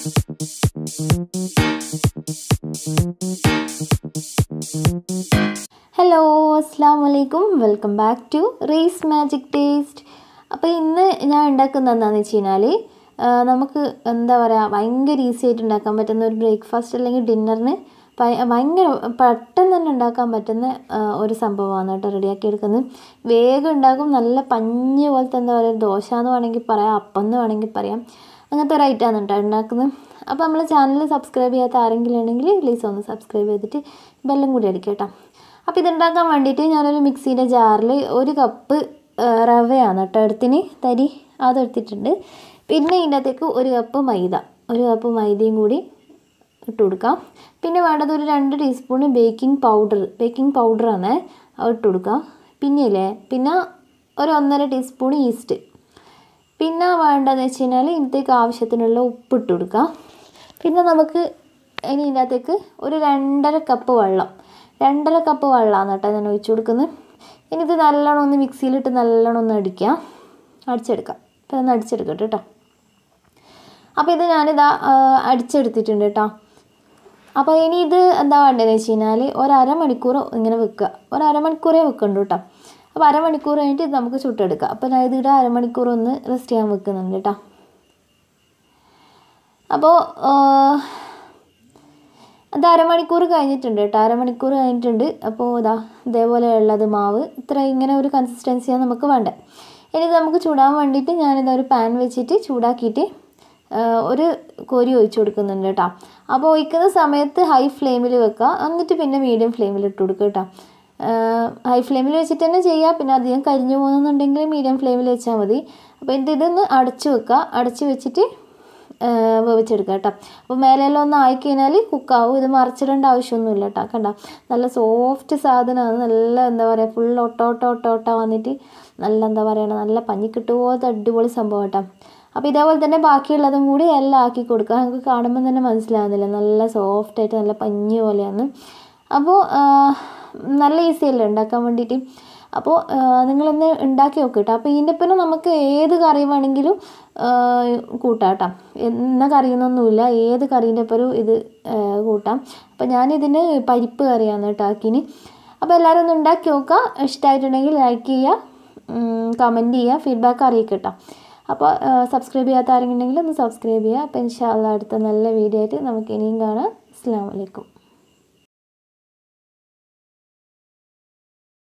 hello അസ്സാം വലൈക്കും welcome back to race magic taste അപ്പോൾ ഇന്ന് ഞാൻ ഉണ്ടാക്കുന്നത് എന്താണെന്ന് വെച്ച് കഴിഞ്ഞാൽ നമുക്ക് എന്താ പറയുക ഭയങ്കര ഈസി ആയിട്ട് ഉണ്ടാക്കാൻ പറ്റുന്ന ഒരു ബ്രേക്ക്ഫാസ്റ്റ് അല്ലെങ്കിൽ ഡിന്നറിന് ഭയങ്കര പെട്ടെന്ന് തന്നെ ഉണ്ടാക്കാൻ പറ്റുന്ന ഒരു സംഭവമാണ് കേട്ടോ റെഡിയാക്കി എടുക്കുന്നത് വേഗം ഉണ്ടാക്കും നല്ല പഞ്ഞ് പോലത്തെ എന്താ പറയുക ദോശ എന്ന് വേണമെങ്കിൽ പറയാം അപ്പം എന്ന് വേണമെങ്കിൽ പറയാം അങ്ങനത്തെ ഒരു ഐറ്റമാണ് കേട്ടോ ഉണ്ടാക്കുന്നത് അപ്പോൾ നമ്മൾ ചാനൽ സബ്സ്ക്രൈബ് ചെയ്യാത്ത ആരെങ്കിലും ഉണ്ടെങ്കിൽ പ്ലീസ് ഒന്ന് സബ്സ്ക്രൈബ് ചെയ്തിട്ട് ബെല്ലും കൂടി അടിക്കുക കേട്ടോ അപ്പോൾ ഇതുണ്ടാക്കാൻ വേണ്ടിയിട്ട് ഞാനൊരു മിക്സീൻ്റെ ജാറിൽ ഒരു കപ്പ് റവയാണ് കേട്ടോ എടുത്തിന് തരി അതെടുത്തിട്ടുണ്ട് പിന്നെ ഇതിൻ്റെ അകത്തേക്ക് ഒരു കപ്പ് മൈദ ഒരു കപ്പ് മൈദയും കൂടി ഇട്ട് കൊടുക്കാം പിന്നെ വേണ്ടത് ഒരു രണ്ട് ടീസ്പൂൺ ബേക്കിംഗ് പൗഡർ ബേക്കിംഗ് പൗഡറാണ് അത് ഇട്ട് കൊടുക്കാം പിന്നെയില്ലേ പിന്നെ ഒരു ഒന്നര ടീസ്പൂൺ ഈസ്റ്റ് പിന്നെ വേണ്ടതെന്ന് വെച്ച് കഴിഞ്ഞാൽ ഇതിലേക്ക് ആവശ്യത്തിനുള്ള ഉപ്പ് ഇട്ട് കൊടുക്കാം പിന്നെ നമുക്ക് ഇനി ഇതിനകത്തേക്ക് ഒരു രണ്ടര കപ്പ് വെള്ളം രണ്ടര കപ്പ് വെള്ളമാണ് കേട്ടോ ഞാൻ ഒഴിച്ചു കൊടുക്കുന്നത് ഇനി ഇത് നല്ലോണം ഒന്ന് മിക്സിയിലിട്ട് നല്ലോണം ഒന്ന് അടിക്കാം അടിച്ചെടുക്കാം അപ്പോൾ ഒന്ന് അടിച്ചെടുക്കട്ടെ കേട്ടോ അപ്പോൾ ഇത് ഞാനിതാ അടിച്ചെടുത്തിട്ടുണ്ട് കേട്ടോ അപ്പോൾ ഇനി ഇത് എന്താ വേണ്ടതെന്ന് വെച്ച് കഴിഞ്ഞാൽ ഒരമണിക്കൂർ ഇങ്ങനെ വെക്കുക ഒരമണിക്കൂറേ വെക്കണ്ടു കേട്ടോ അപ്പോൾ അരമണിക്കൂർ കഴിഞ്ഞിട്ട് ഇത് നമുക്ക് ചുട്ടെടുക്കാം അപ്പോൾ ഞാൻ ഇതിവിടെ അരമണിക്കൂർ ഒന്ന് റെസ്റ്റ് ചെയ്യാൻ വെക്കുന്നുണ്ട് കേട്ടോ അപ്പോൾ അത് അരമണിക്കൂർ കഴിഞ്ഞിട്ടുണ്ട് കേട്ടോ അരമണിക്കൂർ കഴിഞ്ഞിട്ടുണ്ട് അപ്പോൾ ഇതാ ഇതേപോലെ ഉള്ളത് മാവ് ഇത്ര ഇങ്ങനെ ഒരു കൺസിസ്റ്റൻസിയാണ് നമുക്ക് വേണ്ടത് ഇനി ഇത് നമുക്ക് ചൂടാൻ വേണ്ടിയിട്ട് ഞാനിത് ഒരു പാൻ വെച്ചിട്ട് ചൂടാക്കിയിട്ട് ഒരു കോരി ഒഴിച്ചു കൊടുക്കുന്നുണ്ട് കേട്ടോ അപ്പോൾ ഒഴിക്കുന്ന സമയത്ത് ഹൈ ഫ്ലെയിമിൽ വെക്കുക എന്നിട്ട് പിന്നെ മീഡിയം ഫ്ലെയിമിൽ ഇട്ട് കൊടുക്കുക കേട്ടോ ഹൈ ഫ്ലെയിമിൽ വെച്ചിട്ട് തന്നെ ചെയ്യുക പിന്നെ അധികം കരിഞ്ഞു പോകുന്നുണ്ടെങ്കിൽ മീഡിയം ഫ്ലെയിമിൽ വെച്ചാൽ മതി അപ്പോൾ ഇത് ഇതൊന്ന് അടച്ചു വെക്കുക അടച്ചു വെച്ചിട്ട് വേവിച്ചെടുക്കുക കേട്ടോ അപ്പോൾ മേലെല്ലാം ഒന്ന് ആയിക്കഴിഞ്ഞാൽ കുക്കാവും ഇത് മറിച്ചിടേണ്ട ആവശ്യമൊന്നുമില്ല കേട്ടോ കണ്ട നല്ല സോഫ്റ്റ് സാധനമാണ് നല്ല എന്താ പറയുക ഫുൾ ഒട്ടോട്ട ഒട്ടോട്ട വന്നിട്ട് നല്ല എന്താ പറയുക നല്ല പഞ്ഞിക്കിട്ട് പോലത്തെ അടിപൊളി സംഭവം കേട്ടോ അപ്പോൾ ഇതേപോലെ തന്നെ ബാക്കിയുള്ളതും കൂടി എല്ലാം ആക്കി കൊടുക്കുക നമുക്ക് കാണുമ്പോൾ തന്നെ മനസ്സിലാകുന്നില്ല നല്ല സോഫ്റ്റായിട്ട് നല്ല പഞ്ഞി പോലെയാണ് അപ്പോൾ നല്ല ഈസി അല്ലേ ഉണ്ടാക്കാൻ വേണ്ടിയിട്ട് അപ്പോൾ നിങ്ങളൊന്ന് ഉണ്ടാക്കി നോക്കുക കേട്ടോ അപ്പോൾ ഇതിൻ്റെ പിന്നെ നമുക്ക് ഏത് കറി വേണമെങ്കിലും കൂട്ടാം കേട്ടോ എന്ന കറിയൊന്നൊന്നുമില്ല ഏത് കറീൻ്റെ ഒപ്പരും ഇത് കൂട്ടാം അപ്പോൾ ഞാനിതിന് പരിപ്പ് കറിയാണ് കേട്ടോ ആക്കിന് അപ്പോൾ എല്ലാവരും ഒന്ന് ഉണ്ടാക്കി നോക്കുക ഇഷ്ടമായിട്ടുണ്ടെങ്കിൽ ലൈക്ക് ചെയ്യുക കമൻറ്റ് ചെയ്യുക ഫീഡ്ബാക്ക് അറിയിക്കുക കേട്ടോ അപ്പോൾ സബ്സ്ക്രൈബ് ചെയ്യാത്ത ആരെങ്കിലും ഉണ്ടെങ്കിൽ ഒന്ന് സബ്സ്ക്രൈബ് ചെയ്യുക അപ്പോൾ ഇൻഷാല്ല അടുത്ത നല്ല വീഡിയോ ആയിട്ട് നമുക്ക് ഇനിയും കാണാം അസ്സാം വലൈക്കും